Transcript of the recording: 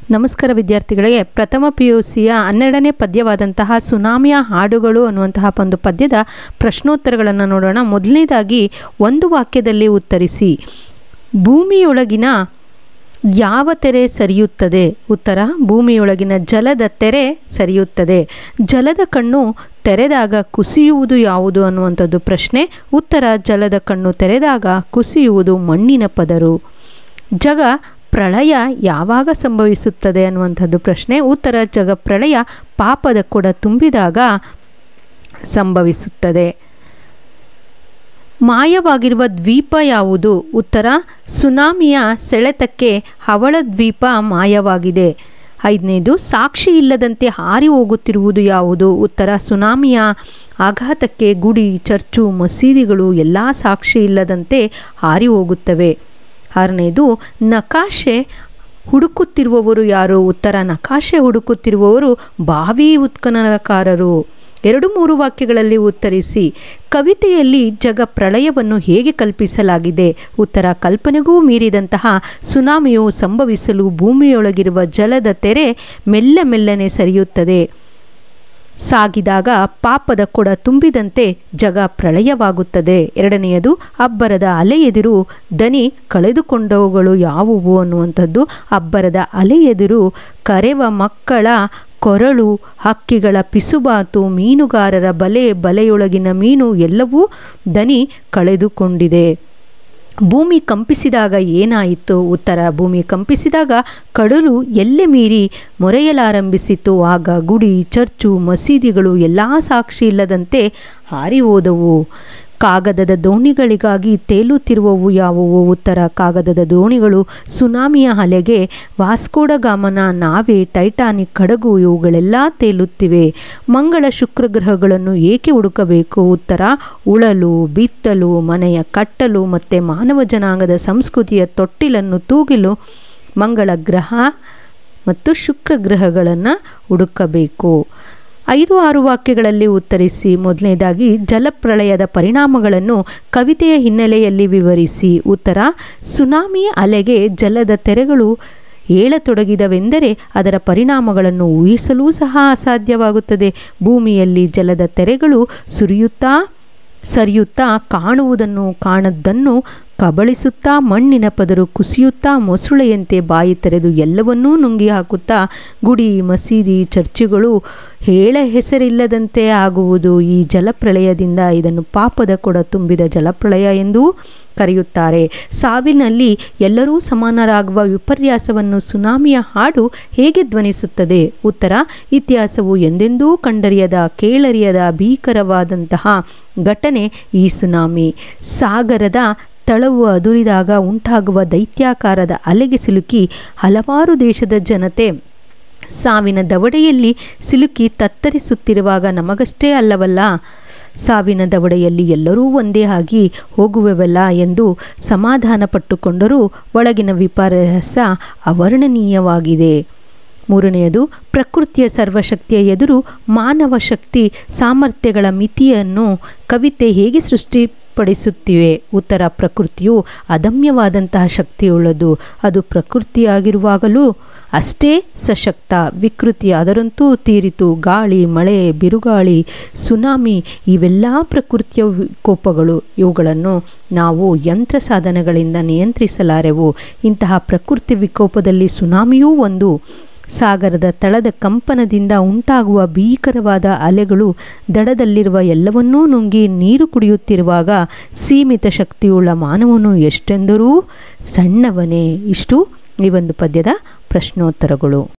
ನಮಸ್ಕಾರ ವಿದ್ಯಾರ್ಥಿಗಳಿಗೆ ಪ್ರಥಮ ಪಿ ಯು ಸಿಯ ಹನ್ನೆರಡನೇ ಪದ್ಯವಾದಂತಹ ಸುನಾಮಿಯ ಹಾಡುಗಳು ಅನ್ನುವಂತಹ ಒಂದು ಪದ್ಯದ ಪ್ರಶ್ನೋತ್ತರಗಳನ್ನು ನೋಡೋಣ ಮೊದಲನೇದಾಗಿ ಒಂದು ವಾಕ್ಯದಲ್ಲಿ ಉತ್ತರಿಸಿ ಭೂಮಿಯೊಳಗಿನ ಯಾವ ತೆರೆ ಸರಿಯುತ್ತದೆ ಉತ್ತರ ಭೂಮಿಯೊಳಗಿನ ಜಲದ ತೆರೆ ಸರಿಯುತ್ತದೆ ಜಲದ ಕಣ್ಣು ತೆರೆದಾಗ ಕುಸಿಯುವುದು ಯಾವುದು ಅನ್ನುವಂಥದ್ದು ಪ್ರಶ್ನೆ ಉತ್ತರ ಜಲದ ಕಣ್ಣು ತೆರೆದಾಗ ಕುಸಿಯುವುದು ಮಣ್ಣಿನ ಪದರು ಜಗ ಪ್ರಳಯ ಯಾವಾಗ ಸಂಭವಿಸುತ್ತದೆ ಅನ್ನುವಂಥದ್ದು ಪ್ರಶ್ನೆ ಉತ್ತರ ಜಗ ಪ್ರಳಯ ಪಾಪದ ಕೊಡ ತುಂಬಿದಾಗ ಸಂಭವಿಸುತ್ತದೆ ಮಾಯವಾಗಿರುವ ದ್ವೀಪ ಯಾವುದು ಉತ್ತರ ಸುನಾಮಿಯ ಸೆಳೆತಕ್ಕೆ ಹವಳ ದ್ವೀಪ ಮಾಯವಾಗಿದೆ ಐದನೇದು ಸಾಕ್ಷಿ ಇಲ್ಲದಂತೆ ಹಾರಿ ಹೋಗುತ್ತಿರುವುದು ಯಾವುದು ಉತ್ತರ ಸುನಾಮಿಯ ಆಘಾತಕ್ಕೆ ಗುಡಿ ಚರ್ಚು ಮಸೀದಿಗಳು ಎಲ್ಲ ಸಾಕ್ಷಿ ಇಲ್ಲದಂತೆ ಹಾರಿ ಹೋಗುತ್ತವೆ ಆರನೇದು ನಕಾಶೆ ಹುಡುಕುತ್ತಿರುವವರು ಯಾರು ಉತ್ತರ ನಕಾಶೆ ಹುಡುಕುತ್ತಿರುವವರು ಬಾವಿ ಉತ್ಖನನಕಾರರು ಎರಡು ಮೂರು ವಾಕ್ಯಗಳಲ್ಲಿ ಉತ್ತರಿಸಿ ಕವಿತೆಯಲ್ಲಿ ಜಗ ಪ್ರಳಯವನ್ನು ಹೇಗೆ ಕಲ್ಪಿಸಲಾಗಿದೆ ಉತ್ತರ ಕಲ್ಪನೆಗೂ ಮೀರಿದಂತಹ ಸುನಾಮಿಯು ಸಂಭವಿಸಲು ಭೂಮಿಯೊಳಗಿರುವ ಜಲದ ತೆರೆ ಮೆಲ್ಲ ಮೆಲ್ಲನೆ ಸರಿಯುತ್ತದೆ ಸಾಗಿದಾಗ ಪಾಪದ ಕೊಡ ತುಂಬಿದಂತೆ ಜಗ ಪ್ರಳಯವಾಗುತ್ತದೆ ಎರಡನೆಯದು ಅಬ್ಬರದ ಅಲೆ ಎದುರು ದನಿ ಕಳೆದುಕೊಂಡವುಗಳು ಯಾವುವು ಅನ್ನುವಂಥದ್ದು ಅಬ್ಬರದ ಅಲೆ ಎದುರು ಕರೆವ ಮಕ್ಕಳ ಕೊರಳು ಹಕ್ಕಿಗಳ ಪಿಸುಬಾತು ಮೀನುಗಾರರ ಬಲೆ ಬಲೆಯೊಳಗಿನ ಮೀನು ಎಲ್ಲವೂ ದನಿ ಕಳೆದುಕೊಂಡಿದೆ ಭೂಮಿ ಕಂಪಿಸಿದಾಗ ಏನಾಯಿತು ಉತ್ತರ ಭೂಮಿ ಕಂಪಿಸಿದಾಗ ಕಡಲು ಎಲ್ಲೆ ಮೀರಿ ಮೊರೆಯಲಾರಂಭಿಸಿತು ಆಗ ಗುಡಿ ಚರ್ಚು ಮಸೀದಿಗಳು ಎಲ್ಲ ಸಾಕ್ಷಿ ಇಲ್ಲದಂತೆ ಹಾರಿ ಹೋದವು ಕಾಗದದ ದೋಣಿಗಳಿಗಾಗಿ ತೇಲುತ್ತಿರುವವು ಯಾವುವು ಉತ್ತರ ಕಾಗದದ ದೋಣಿಗಳು ಸುನಾಮಿಯ ಅಲೆಗೆ ವಾಸ್ಕೋಡಗಾಮನ ನಾವೆ ಟೈಟಾನಿಕ್ ಕಡಗು ಇವುಗಳೆಲ್ಲ ತೇಲುತ್ತಿವೆ ಮಂಗಳ ಶುಕ್ರ ಗ್ರಹಗಳನ್ನು ಏಕೆ ಹುಡುಕಬೇಕು ಉತ್ತರ ಉಳಲು ಬಿತ್ತಲು ಮನೆಯ ಕಟ್ಟಲು ಮತ್ತು ಮಾನವ ಜನಾಂಗದ ಸಂಸ್ಕೃತಿಯ ತೊಟ್ಟಿಲನ್ನು ತೂಗಿಲು ಮಂಗಳ ಗ್ರಹ ಮತ್ತು ಶುಕ್ರ ಗ್ರಹಗಳನ್ನು ಹುಡುಕಬೇಕು ಐದು ಆರು ವಾಕ್ಯಗಳಲ್ಲಿ ಉತ್ತರಿಸಿ ಮೊದಲನೇದಾಗಿ ಜಲಪ್ರಳಯದ ಪರಿಣಾಮಗಳನ್ನು ಕವಿತೆಯ ಹಿನ್ನೆಲೆಯಲ್ಲಿ ವಿವರಿಸಿ ಉತ್ತರ ಸುನಾಮಿ ಅಲೆಗೆ ಜಲದ ತೆರೆಗಳು ಏಳತೊಡಗಿದವೆಂದರೆ ಅದರ ಪರಿಣಾಮಗಳನ್ನು ಊಹಿಸಲೂ ಸಹ ಅಸಾಧ್ಯವಾಗುತ್ತದೆ ಭೂಮಿಯಲ್ಲಿ ಜಲದ ತೆರೆಗಳು ಸುರಿಯುತ್ತಾ ಸರಿಯುತ್ತಾ ಕಾಣುವುದನ್ನು ಕಾಣದ್ದನ್ನು ಕಬಳಿಸುತ್ತಾ ಮಣ್ಣಿನ ಪದರು ಕುಸಿಯುತ್ತಾ ಮೊಸಳೆಯಂತೆ ಬಾಯಿ ತೆರೆದು ಎಲ್ಲವನ್ನೂ ನುಂಗಿ ಹಾಕುತ್ತಾ ಗುಡಿ ಮಸೀದಿ ಚರ್ಚುಗಳು ಹೇಳ ಹೆಸರಿಲ್ಲದಂತೆ ಆಗುವುದು ಈ ಜಲಪ್ರಳಯದಿಂದ ಇದನ್ನು ಪಾಪದ ಕೊಡ ತುಂಬಿದ ಜಲಪ್ರಳಯ ಎಂದೂ ಕರೆಯುತ್ತಾರೆ ಸಾವಿನಲ್ಲಿ ಎಲ್ಲರೂ ಸಮಾನರಾಗುವ ವಿಪರ್ಯಾಸವನ್ನು ಸುನಾಮಿಯ ಹಾಡು ಹೇಗೆ ಧ್ವನಿಸುತ್ತದೆ ಉತ್ತರ ಇತಿಹಾಸವು ಎಂದೆಂದೂ ಕಂಡರಿಯದ ಕೇಳರಿಯದ ಭೀಕರವಾದಂತಹ ಘಟನೆ ಈ ಸುನಾಮಿ ಸಾಗರದ ತಳವು ಅದುರಿದಾಗ ಉಂಟಾಗುವ ದೈತ್ಯಾಕಾರದ ಅಲೆಗೆ ಸಿಲುಕಿ ಹಲವಾರು ದೇಶದ ಜನತೆ ಸಾವಿನ ದವಡೆಯಲ್ಲಿ ಸಿಲುಕಿ ತತ್ತರಿಸುತ್ತಿರುವಾಗ ನಮಗಷ್ಟೇ ಅಲ್ಲವಲ್ಲ ಸಾವಿನ ದವಡೆಯಲ್ಲಿ ಎಲ್ಲರೂ ಒಂದೇ ಆಗಿ ಹೋಗುವೆವಲ್ಲ ಎಂದು ಸಮಾಧಾನ ಪಟ್ಟುಕೊಂಡರೂ ಒಳಗಿನ ವಿಪರ್ಯಾಸ ಅವರ್ಣನೀಯವಾಗಿದೆ ಮೂರನೆಯದು ಪ್ರಕೃತಿಯ ಸರ್ವಶಕ್ತಿಯ ಎದುರು ಮಾನವ ಶಕ್ತಿ ಸಾಮರ್ಥ್ಯಗಳ ಮಿತಿಯನ್ನು ಕವಿತೆ ಹೇಗೆ ಸೃಷ್ಟಿ ಪಡಿಸುತ್ತಿವೆ ಉತ್ತರ ಪ್ರಕೃತಿಯು ಅದಮ್ಯವಾದಂತಹ ಶಕ್ತಿಯುಳ್ಳದು ಅದು ಪ್ರಕೃತಿಯಾಗಿರುವಾಗಲೂ ಅಷ್ಟೇ ಸಶಕ್ತ ವಿಕೃತಿ ಅದರಂತೂ ತೀರಿತು ಗಾಳಿ ಮಳೆ ಬಿರುಗಾಳಿ ಸುನಾಮಿ ಇವೆಲ್ಲ ಪ್ರಕೃತಿಯ ವಿಕೋಪಗಳು ಇವುಗಳನ್ನು ನಾವು ಯಂತ್ರ ಸಾಧನಗಳಿಂದ ನಿಯಂತ್ರಿಸಲಾರೆವು ಇಂತಹ ಪ್ರಕೃತಿ ವಿಕೋಪದಲ್ಲಿ ಸುನಾಮಿಯೂ ಒಂದು ಸಾಗರದ ತಳದ ಕಂಪನದಿಂದ ಉಂಟಾಗುವ ಭೀಕರವಾದ ಅಲೆಗಳು ದಡದಲ್ಲಿರುವ ಎಲ್ಲವನ್ನೂ ನುಂಗಿ ನೀರು ಕುಡಿಯುತ್ತಿರುವಾಗ ಸೀಮಿತ ಶಕ್ತಿಯುಳ್ಳ ಮಾನವನು ಎಷ್ಟೆಂದರೂ ಸಣ್ಣವನೇ ಇಷ್ಟು ಈ ಒಂದು ಪದ್ಯದ ಪ್ರಶ್ನೋತ್ತರಗಳು